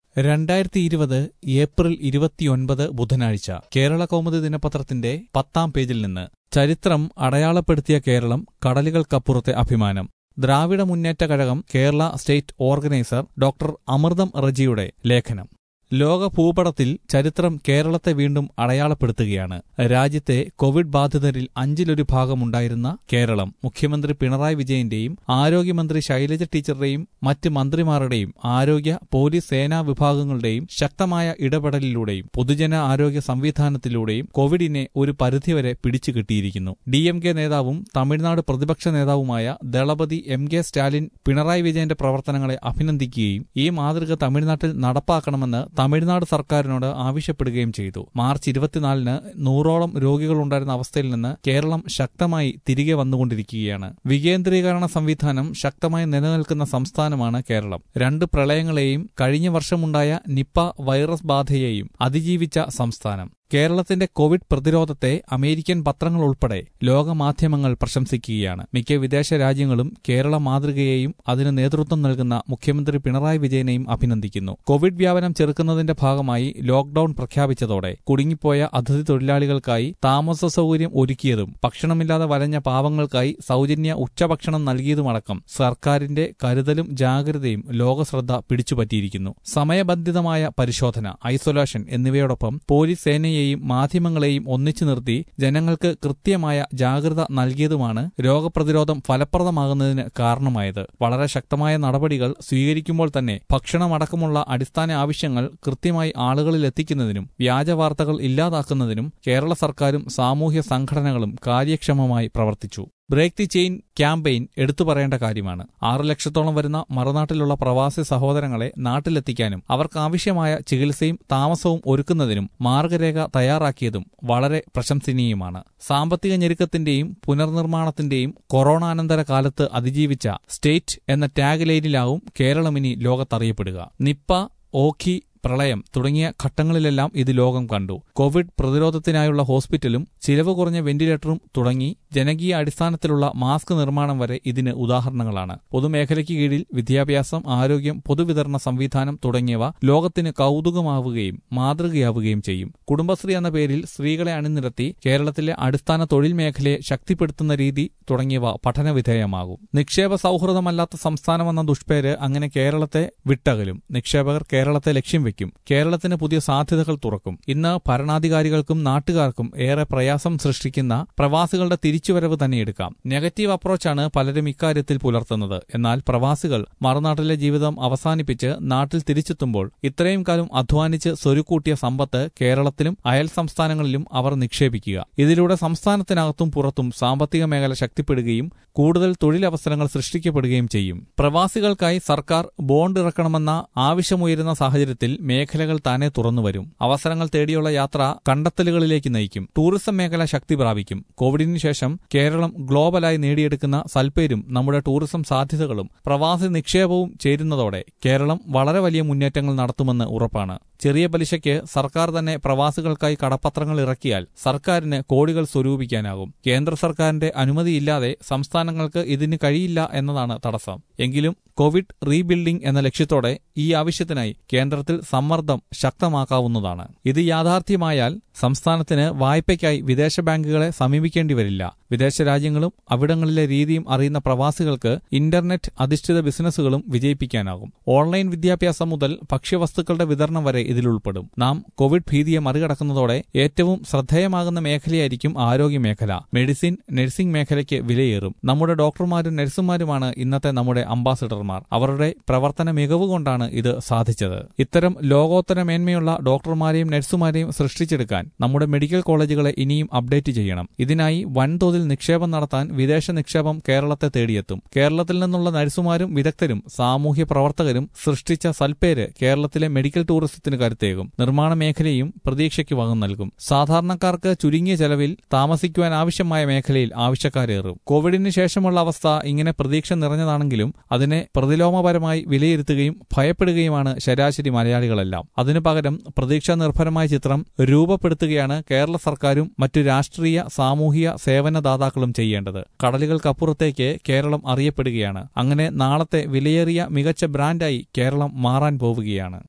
രണ്ടായിരത്തി ഇരുപത് ഏപ്രിൽ ഇരുപത്തിയൊൻപത് ബുധനാഴ്ച കേരള കൗമുദി ദിനപത്രത്തിന്റെ പത്താം പേജിൽ നിന്ന് ചരിത്രം അടയാളപ്പെടുത്തിയ കേരളം കടലുകൾക്കപ്പുറത്തെ അഭിമാനം Dravida Munnetra Kazhagam Kerala state organiser doctor Amritham റജിയുടെ ലേഖനം ലോക ഭൂപടത്തിൽ ചരിത്രം കേരളത്തെ വീണ്ടും അടയാളപ്പെടുത്തുകയാണ് രാജ്യത്തെ കോവിഡ് ബാധിതരിൽ അഞ്ചിലൊരു ഭാഗമുണ്ടായിരുന്ന കേരളം മുഖ്യമന്ത്രി പിണറായി വിജയന്റെയും ആരോഗ്യമന്ത്രി ശൈലജ ടീച്ചറുടെയും മറ്റ് മന്ത്രിമാരുടെയും ആരോഗ്യ പോലീസ് സേനാ വിഭാഗങ്ങളുടെയും ശക്തമായ ഇടപെടലിലൂടെയും പൊതുജന ആരോഗ്യ സംവിധാനത്തിലൂടെയും കോവിഡിനെ ഒരു പരിധിവരെ പിടിച്ചു കിട്ടിയിരിക്കുന്നു ഡി എം കെ നേതാവും തമിഴ്നാട് പ്രതിപക്ഷ നേതാവുമായ ദളപതി എം കെ സ്റ്റാലിൻ പിണറായി വിജയന്റെ പ്രവർത്തനങ്ങളെ അഭിനന്ദിക്കുകയും ഈ മാതൃക തമിഴ്നാട്ടിൽ നടപ്പാക്കണമെന്ന് തമിഴ്നാട് സർക്കാരിനോട് ആവശ്യപ്പെടുകയും ചെയ്തു മാർച്ച് ഇരുപത്തിനാലിന് നൂറോളം രോഗികളുണ്ടായിരുന്ന അവസ്ഥയിൽ നിന്ന് കേരളം ശക്തമായി തിരികെ വന്നുകൊണ്ടിരിക്കുകയാണ് വികേന്ദ്രീകരണ സംവിധാനം ശക്തമായി നിലനിൽക്കുന്ന സംസ്ഥാനമാണ് കേരളം രണ്ട് പ്രളയങ്ങളെയും കഴിഞ്ഞ വർഷമുണ്ടായ നിപ്പ വൈറസ് ബാധയെയും അതിജീവിച്ച സംസ്ഥാനം കേരളത്തിന്റെ കോവിഡ് പ്രതിരോധത്തെ അമേരിക്കൻ പത്രങ്ങൾ ഉൾപ്പെടെ ലോകമാധ്യമങ്ങൾ പ്രശംസിക്കുകയാണ് മിക്ക വിദേശ രാജ്യങ്ങളും കേരള മാതൃകയെയും അതിന് നേതൃത്വം നൽകുന്ന മുഖ്യമന്ത്രി പിണറായി വിജയനെയും അഭിനന്ദിക്കുന്നു കോവിഡ് വ്യാപനം ചെറുക്കുന്നതിന്റെ ഭാഗമായി ലോക്ഡൌൺ പ്രഖ്യാപിച്ചതോടെ കുടുങ്ങിപ്പോയ അതിഥി തൊഴിലാളികൾക്കായി താമസ സൗകര്യം ഒരുക്കിയതും ഭക്ഷണമില്ലാതെ വലഞ്ഞ പാവങ്ങൾക്കായി സൗജന്യ ഉച്ചഭക്ഷണം നൽകിയതുമടക്കം സർക്കാരിന്റെ കരുതലും ജാഗ്രതയും ലോകശ്രദ്ധ പിടിച്ചുപറ്റിയിരിക്കുന്നു സമയബന്ധിതമായ പരിശോധന ഐസൊലേഷൻ എന്നിവയോടൊപ്പം പോലീസ് സേനയെയും മാധ്യമങ്ങളെയും ഒന്നിച്ചു നിർത്തി ജനങ്ങൾക്ക് കൃത്യമായ ജാഗ്രത നൽകിയതുമാണ് രോഗപ്രതിരോധം ഫലപ്രദമാകുന്നതിന് കാരണമായത് വളരെ ശക്തമായ നടപടികൾ സ്വീകരിക്കുമ്പോൾ തന്നെ ഭക്ഷണമടക്കമുള്ള അടിസ്ഥാന ആവശ്യങ്ങൾ കൃത്യമായി ആളുകളിൽ എത്തിക്കുന്നതിനും വ്യാജ വാർത്തകൾ ഇല്ലാതാക്കുന്നതിനും കേരള സർക്കാരും സാമൂഹ്യ സംഘടനകളും കാര്യക്ഷമമായി പ്രവർത്തിച്ചു ബ്രേക്ക് ദി ചെയിൻ ക്യാമ്പയിൻ എടുത്തു പറയേണ്ട കാര്യമാണ് ആറ് ലക്ഷത്തോളം വരുന്ന മറുനാട്ടിലുള്ള പ്രവാസി സഹോദരങ്ങളെ നാട്ടിലെത്തിക്കാനും അവർക്കാവശ്യമായ ചികിത്സയും താമസവും ഒരുക്കുന്നതിനും മാർഗരേഖ തയ്യാറാക്കിയതും വളരെ പ്രശംസനീയമാണ് സാമ്പത്തിക ഞെരുക്കത്തിന്റെയും പുനർനിർമ്മാണത്തിന്റെയും കൊറോണാനന്തര കാലത്ത് അതിജീവിച്ച സ്റ്റേറ്റ് എന്ന ടാഗ് ലൈനിലാവും കേരളമിനി ലോകത്തറിയപ്പെടുക നിപ്പ ഓഖി പ്രളയം തുടങ്ങിയ ഘട്ടങ്ങളിലെല്ലാം ഇത് ലോകം കണ്ടു കോവിഡ് പ്രതിരോധത്തിനായുള്ള ഹോസ്പിറ്റലും ചിലവ് കുറഞ്ഞ വെന്റിലേറ്ററും തുടങ്ങി ജനകീയ അടിസ്ഥാനത്തിലുള്ള മാസ്ക് നിർമ്മാണം വരെ ഇതിന് ഉദാഹരണങ്ങളാണ് പൊതുമേഖലയ്ക്ക് കീഴിൽ വിദ്യാഭ്യാസം ആരോഗ്യം പൊതുവിതരണ സംവിധാനം തുടങ്ങിയവ ലോകത്തിന് കൗതുകമാവുകയും മാതൃകയാവുകയും ചെയ്യും കുടുംബശ്രീ എന്ന പേരിൽ സ്ത്രീകളെ അണിനിരത്തി കേരളത്തിലെ അടിസ്ഥാന തൊഴിൽ മേഖലയെ ശക്തിപ്പെടുത്തുന്ന രീതി തുടങ്ങിയവ പഠനവിധേയമാകും നിക്ഷേപ സൗഹൃദമല്ലാത്ത സംസ്ഥാനമെന്ന ദുഷ്പേര് അങ്ങനെ കേരളത്തെ വിട്ടകലും നിക്ഷേപകർ കേരളത്തെ ലക്ഷ്യം വയ്ക്കും കേരളത്തിന് പുതിയ സാധ്യതകൾ തുറക്കും ഇന്ന് ഭരണാധികാരികൾക്കും നാട്ടുകാർക്കും ഏറെ പ്രയാസം സൃഷ്ടിക്കുന്ന പ്രവാസികളുടെ തിരിച്ചുവരവ് തന്നെ എടുക്കാം നെഗറ്റീവ് അപ്രോച്ചാണ് പലരും ഇക്കാര്യത്തിൽ പുലർത്തുന്നത് എന്നാൽ പ്രവാസികൾ മറുനാട്ടിലെ ജീവിതം അവസാനിപ്പിച്ച് നാട്ടിൽ തിരിച്ചെത്തുമ്പോൾ ഇത്രയും കാലം അധ്വാനിച്ച് സ്വരുക്കൂട്ടിയ സമ്പത്ത് കേരളത്തിലും അയൽ സംസ്ഥാനങ്ങളിലും അവർ നിക്ഷേപിക്കുക ഇതിലൂടെ സംസ്ഥാനത്തിനകത്തും പുറത്തും സാമ്പത്തിക മേഖല ശക്തിപ്പെടുകയും കൂടുതൽ തൊഴിലവസരങ്ങൾ സൃഷ്ടിക്കപ്പെടുകയും ചെയ്യും പ്രവാസികൾക്കായി സർക്കാർ ബോണ്ട് ഇറക്കണമെന്ന ആവശ്യമുയരുന്ന സാഹചര്യത്തിൽ മേഖലകൾ താനെ തുറന്നുവരും അവസരങ്ങൾ തേടിയുള്ള യാത്ര കണ്ടെത്തലുകളിലേക്ക് നയിക്കും ടൂറിസം മേഖല ശക്തി പ്രാപിക്കും കോവിഡിന് ശേഷം കേരളം ഗ്ലോബലായി നേടിയെടുക്കുന്ന സൽപ്പേരും നമ്മുടെ ടൂറിസം സാധ്യതകളും പ്രവാസി നിക്ഷേപവും ചേരുന്നതോടെ കേരളം വളരെ വലിയ മുന്നേറ്റങ്ങൾ നടത്തുമെന്ന് ഉറപ്പാണ് ചെറിയ പലിശയ്ക്ക് സർക്കാർ തന്നെ പ്രവാസികൾക്കായി കടപ്പത്രങ്ങൾ ഇറക്കിയാൽ സർക്കാരിന് കോടികൾ സ്വരൂപിക്കാനാകും കേന്ദ്ര സർക്കാരിന്റെ അനുമതിയില്ലാതെ സംസ്ഥാനങ്ങൾക്ക് ഇതിന് കഴിയില്ല എന്നതാണ് തടസ്സം എങ്കിലും കോവിഡ് റീബിൽഡിംഗ് എന്ന ലക്ഷ്യത്തോടെ ഈ ആവശ്യത്തിനായി കേന്ദ്രത്തിൽ സമ്മർദ്ദം ശക്തമാക്കാവുന്നതാണ് ഇത് യാഥാർത്ഥ്യമായാൽ സംസ്ഥാനത്തിന് വായ്പയ്ക്കായി വിദേശ ബാങ്കുകളെ സമീപിക്കേണ്ടി വരില്ല വിദേശ രാജ്യങ്ങളും അവിടങ്ങളിലെ രീതിയും അറിയുന്ന പ്രവാസികൾക്ക് ഇന്റർനെറ്റ് അധിഷ്ഠിത ബിസിനസ്സുകളും വിജയിപ്പിക്കാനാകും ഓൺലൈൻ വിദ്യാഭ്യാസം മുതൽ ഭക്ഷ്യവസ്തുക്കളുടെ വിതരണം വരെ ഇതിൽ ഉൾപ്പെടും നാം കോവിഡ് ഭീതിയെ മറികടക്കുന്നതോടെ ഏറ്റവും ശ്രദ്ധേയമാകുന്ന മേഖലയായിരിക്കും ആരോഗ്യ മേഖല മെഡിസിൻ നഴ്സിംഗ് മേഖലയ്ക്ക് വിലയേറും നമ്മുടെ ഡോക്ടർമാരും നഴ്സുമാരുമാണ് ഇന്നത്തെ നമ്മുടെ അംബാസിഡർമാർ അവരുടെ പ്രവർത്തന മികവ് കൊണ്ടാണ് ഇത് സാധിച്ചത് ഇത്തരം ലോകോത്തര മേന്മയുള്ള ഡോക്ടർമാരെയും നഴ്സുമാരെയും സൃഷ്ടിച്ചെടുക്കാൻ നമ്മുടെ മെഡിക്കൽ കോളേജുകളെ ഇനിയും അപ്ഡേറ്റ് ചെയ്യണം ഇതിനായി വൻതോതിൽ നിക്ഷേപം നടത്താൻ വിദേശ നിക്ഷേപം കേരളത്തെ തേടിയെത്തും കേരളത്തിൽ നിന്നുള്ള നഴ്സുമാരും വിദഗ്ധരും സാമൂഹ്യ പ്രവർത്തകരും സൃഷ്ടിച്ച സൽപ്പേര് കേരളത്തിലെ മെഡിക്കൽ ടൂറിസത്തിന് കരുത്തേകും നിർമ്മാണ മേഖലയും പ്രതീക്ഷയ്ക്ക് വകം നൽകും സാധാരണക്കാർക്ക് ചുരുങ്ങിയ ചെലവിൽ താമസിക്കുവാൻ ആവശ്യമായ മേഖലയിൽ ആവശ്യക്കാരേറും കോവിഡിന് ശേഷമുള്ള അവസ്ഥ ഇങ്ങനെ പ്രതീക്ഷ നിറഞ്ഞതാണെങ്കിലും അതിനെ പ്രതിലോമപരമായി വിലയിരുത്തുകയും ഭയപ്പെടുകയുമാണ് ശരാശരി മലയാളികളെല്ലാം അതിനു പകരം പ്രതീക്ഷാ നിർഭരമായ ചിത്രം രൂപപ്പെടുത്തുകയാണ് കേരള സർക്കാരും മറ്റു രാഷ്ട്രീയ സാമൂഹിക സേവനദാതാക്കളും ചെയ്യേണ്ടത് കടലുകൾക്കപ്പുറത്തേക്ക് കേരളം അറിയപ്പെടുകയാണ് അങ്ങനെ നാളത്തെ വിലയേറിയ മികച്ച ബ്രാൻഡായി കേരളം മാറാൻ പോവുകയാണ്